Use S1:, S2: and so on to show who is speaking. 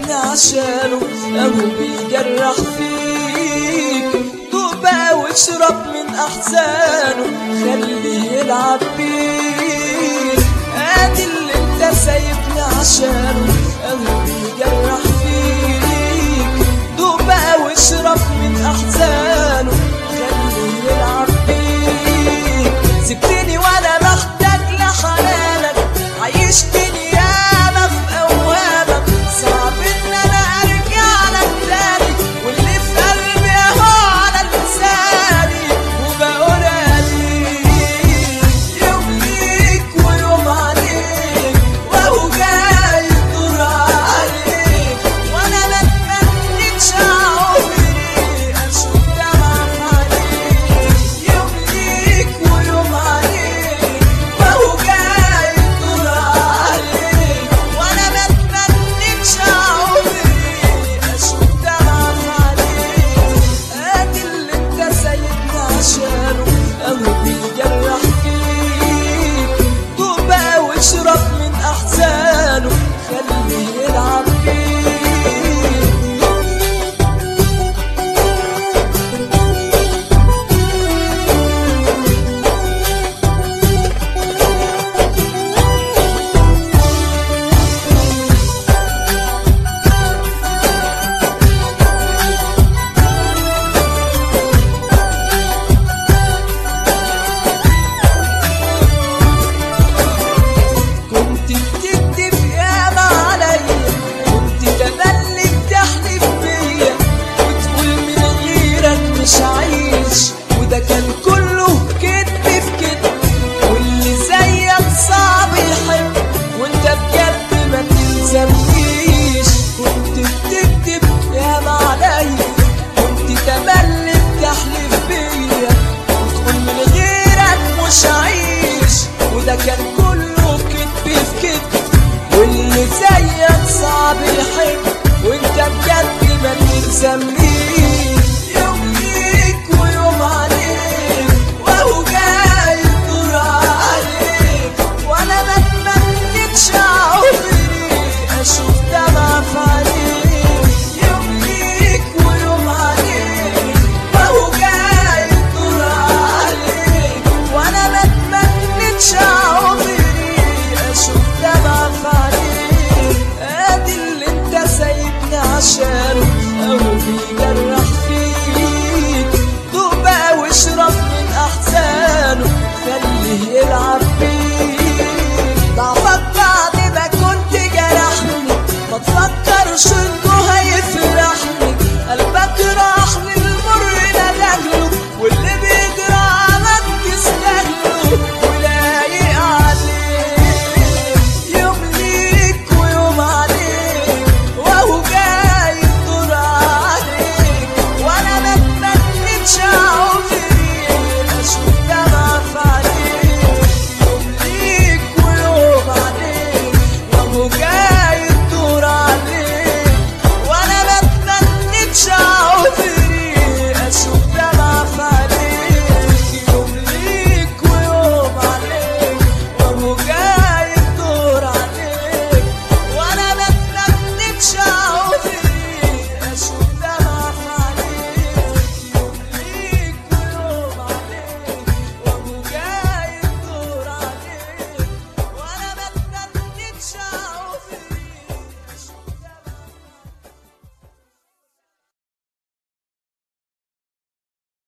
S1: سايبني عشانه أهو بيجرح فيك دوق بقى واشرب من أحزانه خليه يلعب بيك ادي اللي انت سايبني عشانه أهو بيجرح فيك دوق بقى واشرب من أحزانه خليه يلعب بيك سبتني وانا محتاج لحنانك عيشتني ياما في اوهامك صعب ان انا ارجع لك تاني واللي في قلبي اهو على لساني وبقولها ليك يوم ليك ويوم عليك وهو جاي الدور عليك وانا ما اتمنيتش عمري اشوف دمعك عليك يوم ليك ويوم عليك وهو جاي الدور عليك وانا ما اتمنيتش عمري اشوف دمعك عليك ادي اللي انت سايبني عشانه اهو بيجرح فيك دوق بقى واشرب من احزانه خليه يلعب بيك كنت بتكتب ياما عليا كنت تملي بتحلف بيا وتقول من غيرك مش عايش وده كان كله كدب في كدب واللي زيك صعب يحب وانت بجد ما تلزمنيش كنت بتكتب ياما عليا كنت تملي بتحلف بيا وتقول من غيرك مش عايش وده كان كله كدب في كدب واللي زيك صعب يحب وانت بجد ما تلزمنيش يوم ليك ويوم عليك وهو جاي الدور عليك وانا ما اتمنيتش عمري اشوف دمع في عينيك يوم ليك ويوم عليك وهو جاي الدور عليك وانا ما اتمنيتش عمري اشوف دمع في عينيك ادي اللي انت سايبني عشانه او بيجرح فيك دوق بقى واشرب من احزانه خليه يلعب بيك ضعفك بعد ما كنت جرحني ما تفكرش ان